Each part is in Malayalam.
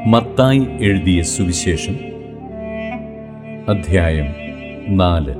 മത്തായി എഴുതിയ സുവിശേഷം അധ്യായം നാല്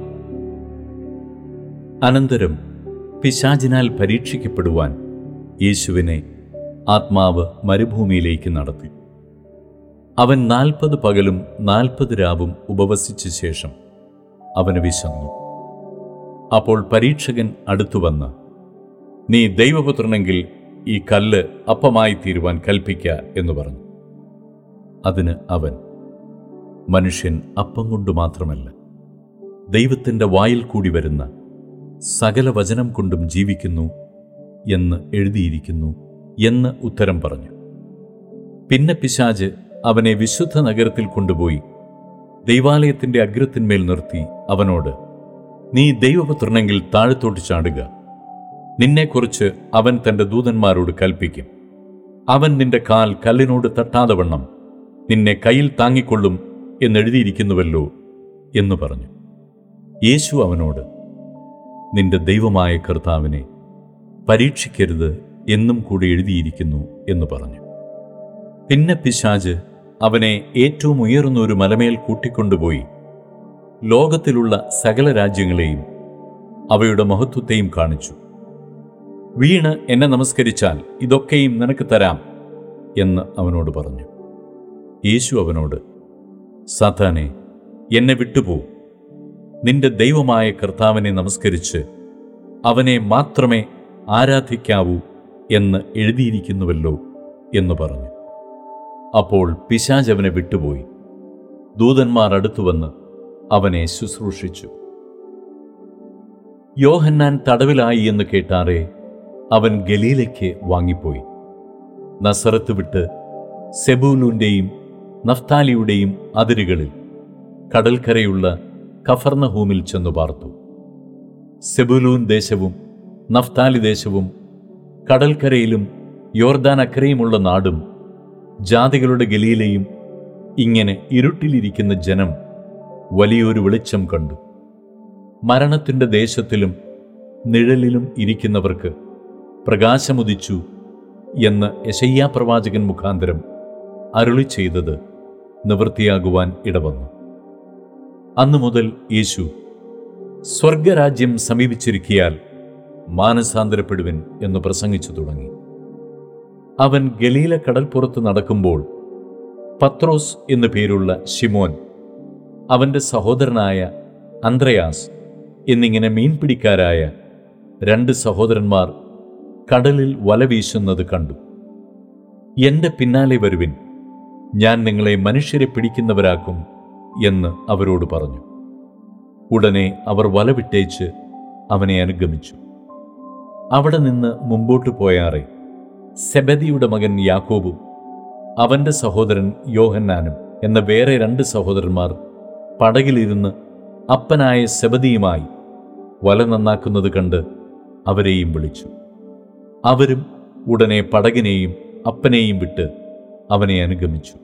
അനന്തരം പിശാചിനാൽ പരീക്ഷിക്കപ്പെടുവാൻ യേശുവിനെ ആത്മാവ് മരുഭൂമിയിലേക്ക് നടത്തി അവൻ നാൽപ്പത് പകലും നാൽപ്പത് രാവും ഉപവസിച്ച ശേഷം അവന് വിശന്നു അപ്പോൾ പരീക്ഷകൻ അടുത്തുവന്ന് നീ ദൈവപുത്രനെങ്കിൽ ഈ കല്ല് അപ്പമായി തീരുവാൻ കൽപ്പിക്ക എന്ന് പറഞ്ഞു അതിന് അവൻ മനുഷ്യൻ അപ്പം കൊണ്ട് മാത്രമല്ല ദൈവത്തിൻ്റെ വായിൽ കൂടി വരുന്ന സകല വചനം കൊണ്ടും ജീവിക്കുന്നു എന്ന് എഴുതിയിരിക്കുന്നു എന്ന് ഉത്തരം പറഞ്ഞു പിന്നെ പിശാജ് അവനെ വിശുദ്ധ നഗരത്തിൽ കൊണ്ടുപോയി ദൈവാലയത്തിൻ്റെ അഗ്രത്തിന്മേൽ നിർത്തി അവനോട് നീ ദൈവപുത്രനെങ്കിൽ താഴത്തോട്ട് ചാടുക നിന്നെക്കുറിച്ച് അവൻ തൻ്റെ ദൂതന്മാരോട് കൽപ്പിക്കും അവൻ നിന്റെ കാൽ കല്ലിനോട് തട്ടാതെ വണ്ണം നിന്നെ കയ്യിൽ താങ്ങിക്കൊള്ളും എന്നെഴുതിയിരിക്കുന്നുവല്ലോ എന്നു പറഞ്ഞു യേശു അവനോട് നിന്റെ ദൈവമായ കർത്താവിനെ പരീക്ഷിക്കരുത് എന്നും കൂടി എഴുതിയിരിക്കുന്നു എന്ന് പറഞ്ഞു പിന്നെ പിശാജ് അവനെ ഏറ്റവും ഉയർന്ന ഒരു മലമേൽ കൂട്ടിക്കൊണ്ടുപോയി ലോകത്തിലുള്ള സകല രാജ്യങ്ങളെയും അവയുടെ മഹത്വത്തെയും കാണിച്ചു വീണ് എന്നെ നമസ്കരിച്ചാൽ ഇതൊക്കെയും നിനക്ക് തരാം എന്ന് അവനോട് പറഞ്ഞു യേശു അവനോട് സാത്താനെ എന്നെ വിട്ടുപോ നിന്റെ ദൈവമായ കർത്താവിനെ നമസ്കരിച്ച് അവനെ മാത്രമേ ആരാധിക്കാവൂ എന്ന് എഴുതിയിരിക്കുന്നുവല്ലോ എന്ന് പറഞ്ഞു അപ്പോൾ പിശാജ് അവനെ വിട്ടുപോയി ദൂതന്മാർ അടുത്തുവന്ന് അവനെ ശുശ്രൂഷിച്ചു യോഹന്നാൻ തടവിലായി എന്ന് കേട്ടാറേ അവൻ ഗലീലയ്ക്ക് വാങ്ങിപ്പോയി നസറത്ത് വിട്ട് സെബൂലൂന്റെയും നഫ്താലിയുടെയും അതിരുകളിൽ കടൽക്കരയുള്ള കഫർണഹൂമിൽ ചെന്നു പാർത്തു സെബുലൂൻ ദേശവും നഫ്താലി ദേശവും കടൽക്കരയിലും യോർദാൻ അക്കരയുമുള്ള നാടും ജാതികളുടെ ഗലീലയും ഇങ്ങനെ ഇരുട്ടിലിരിക്കുന്ന ജനം വലിയൊരു വെളിച്ചം കണ്ടു മരണത്തിൻ്റെ ദേശത്തിലും നിഴലിലും ഇരിക്കുന്നവർക്ക് പ്രകാശമുദിച്ചു എന്ന് യശയ്യാ പ്രവാചകൻ മുഖാന്തരം അരുളി ചെയ്തത് നിവൃത്തിയാകുവാൻ ഇടവന്നു അന്നു മുതൽ യേശു സ്വർഗരാജ്യം സമീപിച്ചിരിക്കിയാൽ മാനസാന്തരപ്പെടുവിൻ എന്ന് പ്രസംഗിച്ചു തുടങ്ങി അവൻ ഗലീല കടൽപ്പുറത്ത് നടക്കുമ്പോൾ പത്രോസ് എന്നു പേരുള്ള ഷിമോൻ അവൻ്റെ സഹോദരനായ അന്ത്രയാസ് എന്നിങ്ങനെ മീൻപിടിക്കാരായ രണ്ട് സഹോദരന്മാർ കടലിൽ വല വീശുന്നത് കണ്ടു എന്റെ പിന്നാലെ വരുവിൻ ഞാൻ നിങ്ങളെ മനുഷ്യരെ പിടിക്കുന്നവരാക്കും എന്ന് അവരോട് പറഞ്ഞു ഉടനെ അവർ വല വിട്ടേച്ച് അവനെ അനുഗമിച്ചു അവിടെ നിന്ന് മുമ്പോട്ട് പോയാറെ സെബദിയുടെ മകൻ യാക്കോബും അവന്റെ സഹോദരൻ യോഹന്നാനും എന്ന വേറെ രണ്ട് സഹോദരന്മാർ പടകിലിരുന്ന് അപ്പനായ സെബദിയുമായി വല നന്നാക്കുന്നത് കണ്ട് അവരെയും വിളിച്ചു അവരും ഉടനെ പടകിനെയും അപ്പനെയും വിട്ട് അവനെ അനുഗമിച്ചു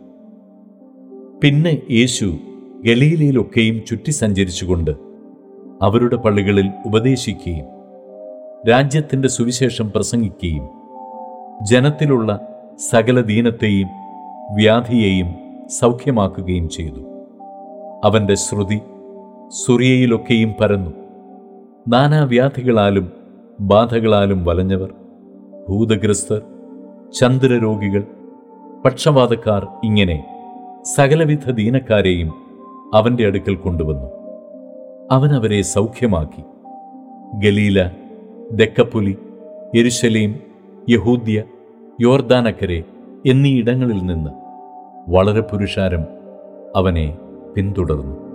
പിന്നെ യേശു ഗലീലയിലൊക്കെയും ചുറ്റി സഞ്ചരിച്ചുകൊണ്ട് അവരുടെ പള്ളികളിൽ ഉപദേശിക്കുകയും രാജ്യത്തിൻ്റെ സുവിശേഷം പ്രസംഗിക്കുകയും ജനത്തിലുള്ള സകല ദീനത്തെയും വ്യാധിയെയും സൗഖ്യമാക്കുകയും ചെയ്തു അവന്റെ ശ്രുതി സുറിയയിലൊക്കെയും പരന്നു നാനാവ്യാധികളാലും ബാധകളാലും വലഞ്ഞവർ ഭൂതഗ്രസ്തർ ചന്ദ്രരോഗികൾ പക്ഷപാതക്കാർ ഇങ്ങനെ സകലവിധ ദീനക്കാരെയും അവന്റെ അടുക്കൽ കൊണ്ടുവന്നു അവൻ അവരെ സൗഖ്യമാക്കി ഗലീല ദക്കപ്പുലി യെരുശലേം യഹൂദ്യ യോർദാനക്കരെ എന്നീ ഇടങ്ങളിൽ നിന്ന് വളരെ പുരുഷാരം അവനെ പിന്തുടർന്നു